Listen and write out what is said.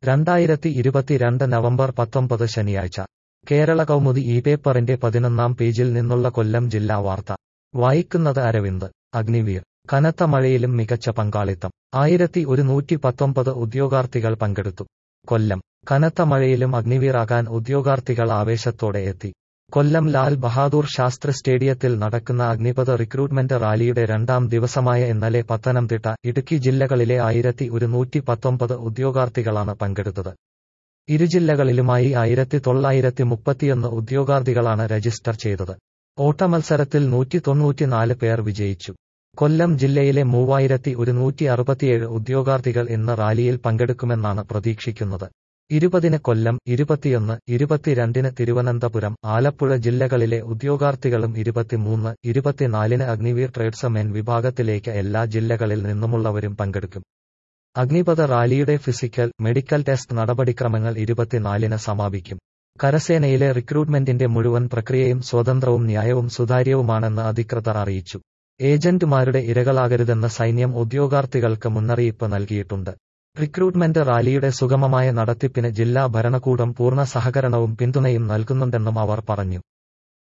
രണ്ടായിരത്തി ഇരുപത്തിരണ്ട് നവംബർ പത്തൊമ്പത് ശനിയാഴ്ച കേരള കൗമുദി ഈ പേപ്പറിന്റെ പതിനൊന്നാം പേജിൽ നിന്നുള്ള കൊല്ലം ജില്ലാ വാർത്ത വായിക്കുന്നത് അരവിന്ദ് അഗ്നിവീർ കനത്ത മഴയിലും മികച്ച പങ്കാളിത്തം ആയിരത്തി ഒരുന്നൂറ്റി പത്തൊമ്പത് ഉദ്യോഗാർത്ഥികൾ പങ്കെടുത്തു കൊല്ലം കനത്ത മഴയിലും അഗ്നിവീറാകാൻ ഉദ്യോഗാർത്ഥികൾ ആവേശത്തോടെ എത്തി കൊല്ലം ലാൽ ബഹാദൂർ ശാസ്ത്രി സ്റ്റേഡിയത്തിൽ നടക്കുന്ന അഗ്നിപഥ റിക്രൂട്ട്മെന്റ് റാലിയുടെ രണ്ടാം ദിവസമായ ഇന്നലെ പത്തനംതിട്ട ഇടുക്കി ജില്ലകളിലെ ആയിരത്തി ഒരുന്നൂറ്റി പത്തൊമ്പത് ഉദ്യോഗാർത്ഥികളാണ് പങ്കെടുത്തത് ഇരു ജില്ലകളിലുമായി ആയിരത്തി തൊള്ളായിരത്തി മുപ്പത്തിയൊന്ന് ഉദ്യോഗാർത്ഥികളാണ് രജിസ്റ്റർ ചെയ്തത് ഓട്ടമത്സരത്തിൽ നൂറ്റി തൊണ്ണൂറ്റിനാല് പേർ വിജയിച്ചു കൊല്ലം ജില്ലയിലെ മൂവായിരത്തി ഒരുന്നൂറ്റി അറുപത്തിയേഴ് ഉദ്യോഗാർത്ഥികൾ ഇന്ന് റാലിയിൽ പങ്കെടുക്കുമെന്നാണ് പ്രതീക്ഷിക്കുന്നത് ഇരുപതിന് കൊല്ലം ഇരുപത്തിയൊന്ന് ഇരുപത്തിരണ്ടിന് തിരുവനന്തപുരം ആലപ്പുഴ ജില്ലകളിലെ ഉദ്യോഗാർത്ഥികളും ഇരുപത്തിമൂന്ന് ഇരുപത്തിനാലിന് അഗ്നിവീർ ട്രേഡ്സ്മെൻ വിഭാഗത്തിലേക്ക് എല്ലാ ജില്ലകളിൽ നിന്നുമുള്ളവരും പങ്കെടുക്കും അഗ്നിപഥ റാലിയുടെ ഫിസിക്കൽ മെഡിക്കൽ ടെസ്റ്റ് നടപടിക്രമങ്ങൾ ഇരുപത്തിനാലിന് സമാപിക്കും കരസേനയിലെ റിക്രൂട്ട്മെന്റിന്റെ മുഴുവൻ പ്രക്രിയയും സ്വതന്ത്രവും ന്യായവും സുതാര്യവുമാണെന്ന് അധികൃതർ അറിയിച്ചു ഏജന്റുമാരുടെ ഇരകളാകരുതെന്ന് സൈന്യം ഉദ്യോഗാർത്ഥികൾക്ക് മുന്നറിയിപ്പ് നൽകിയിട്ടുണ്ട് റിക്രൂട്ട്മെന്റ് റാലിയുടെ സുഗമമായ നടത്തിപ്പിന് ജില്ലാ ഭരണകൂടം പൂർണ്ണ സഹകരണവും പിന്തുണയും നൽകുന്നുണ്ടെന്നും അവർ പറഞ്ഞു